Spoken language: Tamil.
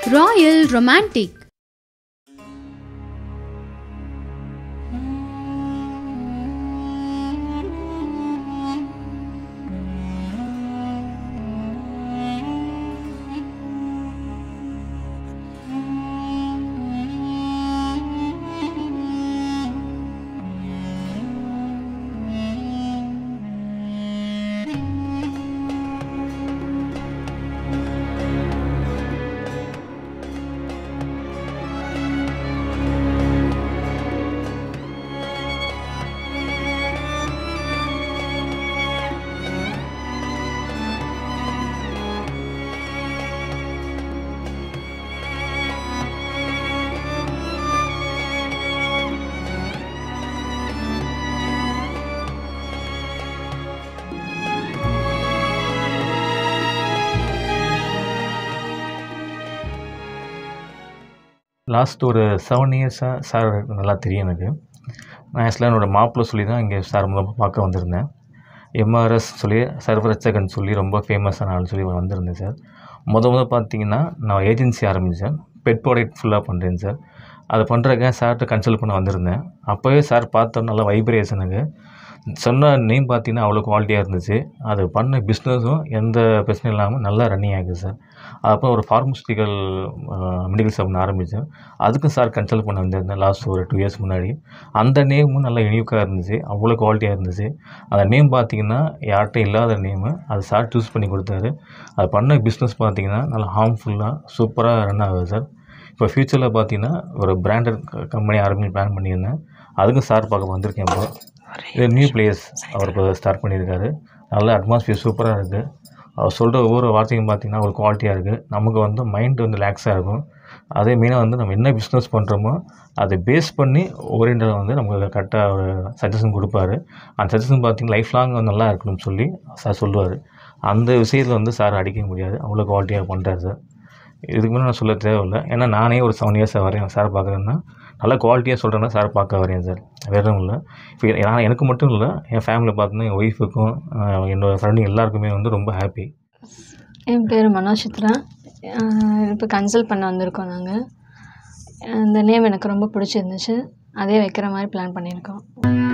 Royal Romantic லாஸ்ட் ஒரு செவன் இயர்ஸாக சார் நல்லா தெரியும் எனக்கு நான் ஆக்சுவலாக என்னோடய மாப்பிள்ளை சொல்லி தான் இங்கே சார் முதல்ல பார்க்க வந்திருந்தேன் எம்ஆர்எஸ் சொல்லி சர்வரட்சகன் சொல்லி ரொம்ப ஃபேமஸான ஆள் சொல்லி வந்திருந்தேன் சார் முத முத பார்த்தீங்கன்னா நான் ஏஜென்சி ஆரம்பித்தேன் பெட் ப்ராடக்ட் ஃபுல்லாக பண்ணுறேன் சார் அதை பண்ணுறதுக்காக சார்கிட்ட கன்சல்ட் பண்ண வந்திருந்தேன் அப்போவே சார் பார்த்தோம் நல்லா வைப்ரேஷனுக்கு சொன்ன நேம் பார்த்தீங்கன்னா அவ்வளோ குவாலிட்டியாக இருந்துச்சு அது பண்ண பிஸ்னஸும் எந்த பிரச்சனையும் இல்லாமல் நல்லா ரன்னிங் ஆகுது சார் அப்புறம் ஒரு ஃபார்மஸ்டிக்கல் மெடிக்கல் ஷாப் ஒன்று ஆரம்பித்தேன் அதுக்கும் சார் கன்சல்ட் பண்ண வந்திருந்தேன் லாஸ்ட் ஒரு டூ இயர்ஸ் முன்னாடி அந்த நேமும் நல்லா யூனிக்காக இருந்துச்சு அவ்வளோ குவாலிட்டியாக இருந்துச்சு அந்த நேம் பார்த்தீங்கன்னா யார்கிட்ட இல்லாத நேமு அது சார் சூஸ் பண்ணி கொடுத்தாரு அது பண்ண பிஸ்னஸ் பார்த்தீங்கன்னா நல்லா ஹார்ம்ஃபுல்லாக சூப்பராக ரன் ஆகுது சார் இப்போ ஃப்யூச்சரில் பார்த்தீங்கன்னா ஒரு பிராண்டட் கம்பெனி ஆரம்பி பிளான் பண்ணியிருந்தேன் அதுக்கும் சார் பார்க்க வந்திருக்கேன் இப்போ இது நியூ பிளேஸ் அவர் இப்போ ஸ்டார்ட் பண்ணியிருக்காரு நல்ல அட்மாஸ்பியர் சூப்பராக இருக்குது அவர் சொல்கிற ஒவ்வொரு வார்த்தையும் பார்த்திங்கன்னா ஒரு குவாலிட்டியாக இருக்குது நமக்கு வந்து மைண்ட் வந்து ரிலாக்ஸாக இருக்கும் அதே மெயினாக வந்து நம்ம என்ன பிஸ்னஸ் பண்ணுறோமோ அதை பேஸ் பண்ணி ஓரியண்டடாக வந்து நமக்கு கரெக்டாக ஒரு சஜஷன் கொடுப்பாரு அந்த சஜஷன் பார்த்திங்கன்னா லைஃப் லாங் நல்லா இருக்கணும்னு சொல்லி சார் சொல்லுவார் அந்த விஷயத்தில் வந்து சார் அடிக்க முடியாது அவ்வளோ குவாலிட்டியாக பண்ணுறாரு சார் இதுக்கு முன்னே நான் சொல்ல தேவையில்லை ஏன்னா நானே ஒரு செவன் இயர்ஸாக வரேன் சார் பார்க்குறேன்னா நல்லா குவாலிட்டியாக சொல்கிறேன்னா சார் பார்க்க வரேன் சார் வேற ஒன்றும் இல்லை இப்போ நான் எனக்கு மட்டும் இல்லை என் ஃபேமிலியில் பார்த்தீங்கன்னா என் ஒய்ஃபுக்கும் என்னோடய ஃப்ரெண்டுங்க எல்லாருக்குமே வந்து ரொம்ப ஹாப்பி என் பேர் மனோஜித்ரா இப்போ கன்சல்ட் பண்ண வந்திருக்கோம் நாங்கள் இந்த நேம் எனக்கு ரொம்ப பிடிச்சிருந்துச்சு அதே வைக்கிற மாதிரி பிளான் பண்ணியிருக்கோம்